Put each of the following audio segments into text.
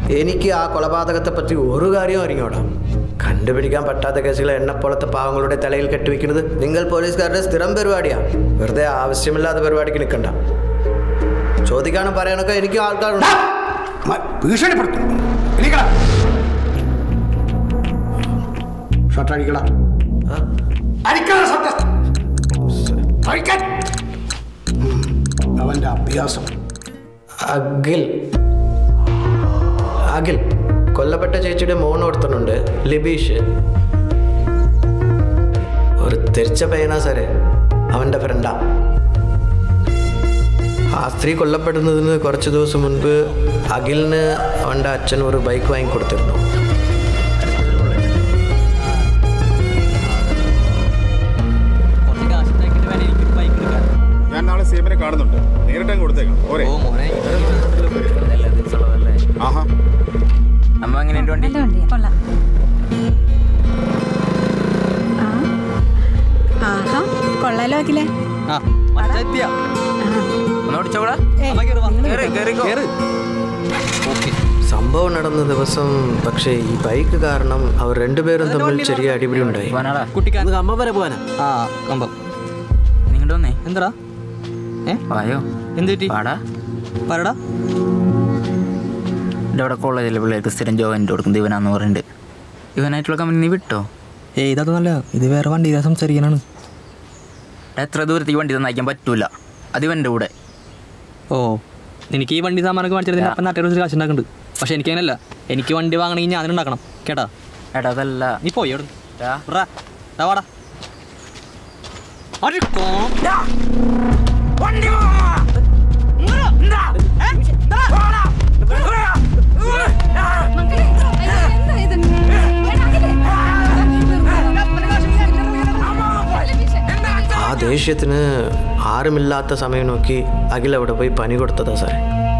എനിക്ക് ആ കൊലപാതകത്തെ പറ്റി ഒരു കാര്യവും അറിഞ്ഞോടാ കണ്ടുപിടിക്കാൻ പറ്റാത്ത കേസുകൾ എന്നെപ്പോലത്തെ പാവങ്ങളുടെ തലയിൽ കെട്ടിവെക്കുന്നത് നിങ്ങൾ പോലീസുകാരുടെ സ്ഥിരം പരിപാടിയാ വെറുതെ ആവശ്യമില്ലാത്ത പരിപാടിക്ക് നിൽക്കണ്ട ചോദിക്കാനും പറയാനൊക്കെ എനിക്ക് ആൾക്കാരുണ്ട് ഭീഷണിപ്പെടുത്തും എണീക്കടാ ഷർട്ട് അടിക്കടാ അടിക്കടാ ഷർട്ട് അടിക്കാൻ ഉം, അവന്റെ അഭ്യാസം അഖിൽ അഖിൽ കൊല്ലപ്പെട്ട ചേച്ചിയുടെ മോൻ ഒരുത്തനുണ്ട് ലിബീഷ് ഒരു തെരിച്ച പയ്യനാ സാറേ അവൻ്റെ ഫ്രണ്ടാ ആ സ്ത്രീ കൊല്ലപ്പെടുന്നതിന് കുറച്ച് ദിവസം മുൻപ് അഖിലിന് അവൻ്റെ അച്ഛൻ ഒരു ബൈക്ക് വാങ്ങിക്കൊടുത്തിരുന്നു ഞാൻ നാളെ സേബിനെ കാണുന്നുണ്ട് നേരിട്ട് കൊടുത്തേക്കാം ഓരേ ആഹാ അമ്മ എങ്ങനെയുണ്ട് വണ്ടി നല്ല വണ്ടിയാ കൊള്ളാം ആ. ആഹാ കൊള്ളാലോ അഖിലേ ആ മറ്റെത്തിയ ഒന്ന് ഓടിച്ചോളാ കേറി കേറിക്കോ ഓക്കെ സംഭവം നടന്ന ദിവസം പക്ഷേ ഈ ബൈക്ക് കാരണം അവർ രണ്ടുപേരും തമ്മിൽ ചെറിയ അടിപിടി ഉണ്ടായി കുട്ടിക്കാരൻ കമ്പം വരെ പോവാനാ ആ കമ്പം നിങ്ങളുടെ വന്നേ എന്താ ഏ വായോ എന്ത് പറ്റി പാടാ പാടാ എൻ്റെ അവിടെ കോളേജിലെ പിള്ളേർക്ക് സ്ഥിരം ജോയിൻ്റ് കൊടുക്കുന്നത് ഇവനാന്ന് പറയുന്നുണ്ട് ഇവനായിട്ടുള്ള കമ്പനി നീ വിട്ടോ ഏയ് ഇതൊന്നല്ല ഇത് വേറെ വണ്ടി ഇതാ സംസാരിക്കാനാണ് എത്ര ദൂരത്തേക്ക് വണ്ടി തന്നയക്കാൻ പറ്റൂല അത് ഇവൻ്റെ കൂടെ ഓ എനിക്ക് ഈ വണ്ടി സാമാനൊക്കെ മേടിച്ചിരുന്നില്ല അപ്പം നാട്ടിൽ വെച്ച് കാശ് ഉണ്ടാക്കുന്നുണ്ട് പക്ഷെ എനിക്ക് അങ്ങനെയല്ല എനിക്ക് വണ്ടി വാങ്ങണമെങ്കിൽ ഞാൻ ഉണ്ടാക്കണം കേട്ടാ എടാ അതല്ല നീ പോയി അവിടെ വാടാ ആ ദേഷ്യത്തിന് ആരുമില്ലാത്ത സമയം നോക്കി അഖിൽ അവിടെ പോയി പനി കൊടുത്തതാ സാറേ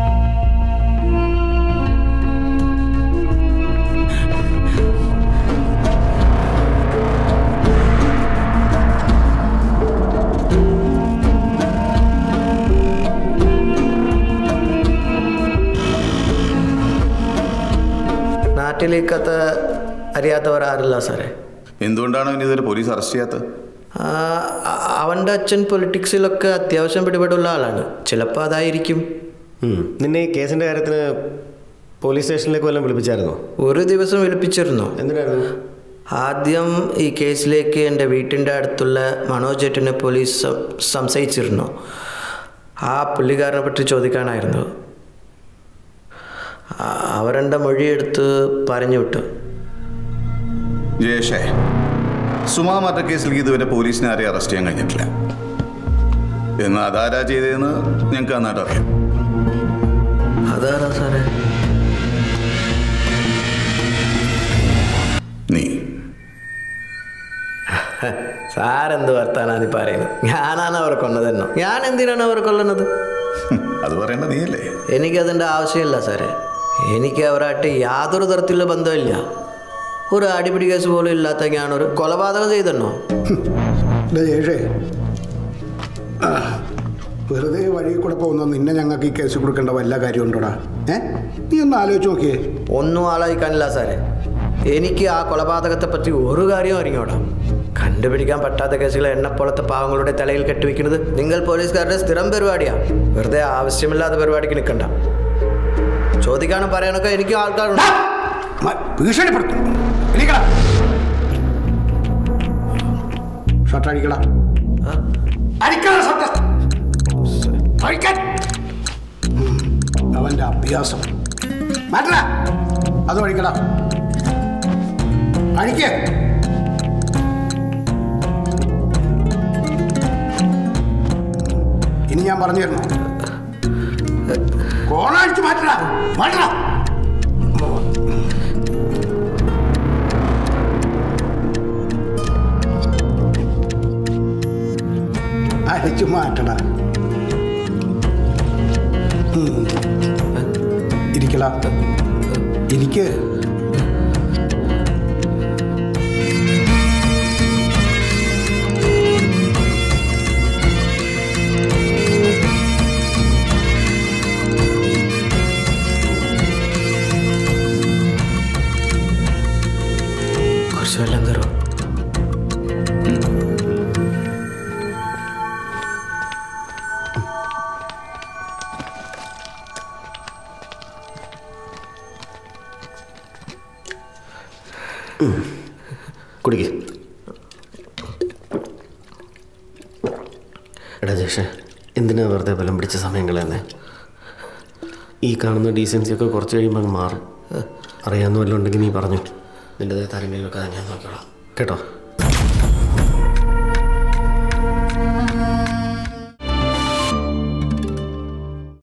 നാട്ടിൽ ഈ കഥ അറിയാത്തവരാരില്ല സാറേ എന്തുകൊണ്ടാണ് അവന് ഇതുവരെ പോലീസ് അറസ്റ്റ് ചെയ്യാത്തത് ആ, അ- അവൻ്റെ അച്ഛൻ പൊളിറ്റിക്സിലൊക്കെ അത്യാവശ്യം പിടിപെടുള്ള ആളാണ് ചിലപ്പോൾ അതായിരിക്കും ഉം. നിന്നെ ഈ കേസിന്റെ കാര്യത്തിന് പോലീസ് സ്റ്റേഷനിലേക്ക് വല്ലതും വിളിപ്പിച്ചായിരുന്നോ ഒരു ദിവസം വിളിപ്പിച്ചിരുന്നു എന്തിനായിരുന്നു ആദ്യം ഈ കേസിലേക്ക് എൻ്റെ വീട്ടിൻ്റെ അടുത്തുള്ള മനോജ് ചേട്ടനെ പോലീസ് സം- സംശയിച്ചിരുന്നു ആ പുള്ളിക്കാരനെ പറ്റി ചോദിക്കാനായിരുന്നു ആ, അവരെൻ്റെ മൊഴിയെടുത്ത് പറഞ്ഞു വിട്ടു ജയേഷേ സുമാ മറ്റ കേസിൽ ഇതുവരെ പോലീസിനെ ആരെയും അറസ്റ്റ് ചെയ്യാൻ കഴിഞ്ഞിട്ടില്ല എന്നാൽ അതാരാ ചെയ്തതെന്ന് ഞങ്ങൾക്ക് നന്നായിട്ട് അറിയാം അതാരാ സാറേ നീ സാരെന്ത് വർത്താനാണ് ഈ പറയുന്നത് ഞാനാണ് അവർ കൊന്നതെന്നോ ഞാൻ എന്തിനാണ് അവർ കൊല്ലുന്നത് അത് പറയേണ്ട നീയല്ലേ എനിക്കതിൻ്റെ ആവശ്യമില്ല സാറേ എനിക്ക് അവരായിട്ട് യാതൊരു തരത്തിലുള്ള ബന്ധമില്ല ഒരു അടിപിടി കേസ് പോലും ഇല്ലാത്ത ഞാനൊരു കൊലപാതകം ചെയ്തെന്നോ ഏഴേ വെറുതെ വഴി കൂടെ പോകുന്ന നിന്നെ ഞങ്ങൾക്ക് ഈ കേസ് കൊടുക്കേണ്ട വല്ല കാര്യമുണ്ടോടാ ഏ നീ ഒന്ന് ആലോചിച്ച് നോക്കിയേ ഒന്നും ആലോചിക്കാനില്ല സാറേ എനിക്ക് ആ കൊലപാതകത്തെ പറ്റി ഒരു കാര്യവും അറിഞ്ഞോടാ കണ്ടുപിടിക്കാൻ പറ്റാത്ത കേസുകൾ എന്നെപ്പോലത്തെ പാവങ്ങളുടെ തലയിൽ കെട്ടിവെക്കുന്നത് നിങ്ങൾ പോലീസുകാരുടെ സ്ഥിരം പരിപാടിയാ വെറുതെ ആവശ്യമില്ലാത്ത പരിപാടിക്ക് നിൽക്കണ്ട ചോദിക്കാനും പറയാനൊക്കെ എനിക്ക് ആൾക്കാരുണ്ട് ഭീഷണിപ്പെടുത്തും എണീക്കടാ ഷർട്ട് അടിക്കടാ അടിക്കടാ ഷർട്ട് അടിക്കാൻ ഉം, അവന്റെ അഭ്യാസം മാറ്റടാ അത് അടിക്കടാ അടിക്കേ ഇനി ഞാൻ പറഞ്ഞു തരണോ കോണടിച്ച് മാറ്റടാ മാറ്റടാ അടിച്ചു മാറ്റടാ ഉം. ഇരിക്കടാ ഇരിക്ക് കേസ് വല്ലതും കയറും കുടിക്ക് എടാ ജേഷേ എന്തിനാ വെറുതെ ബലം പിടിച്ച സമയം കളയുന്നേ ഈ കാണുന്ന ഡീസൻസിയൊക്കെ കുറച്ച് കഴിയുമ്പോൾ അങ്ങ് മാറും അറിയാവുന്ന വല്ലതും ഉണ്ടെങ്കിൽ നീ പറഞ്ഞു നിൻ്റെ താരങ്ങളിലൊക്കെ ഞാൻ നോക്കിക്കോളാം കേട്ടോ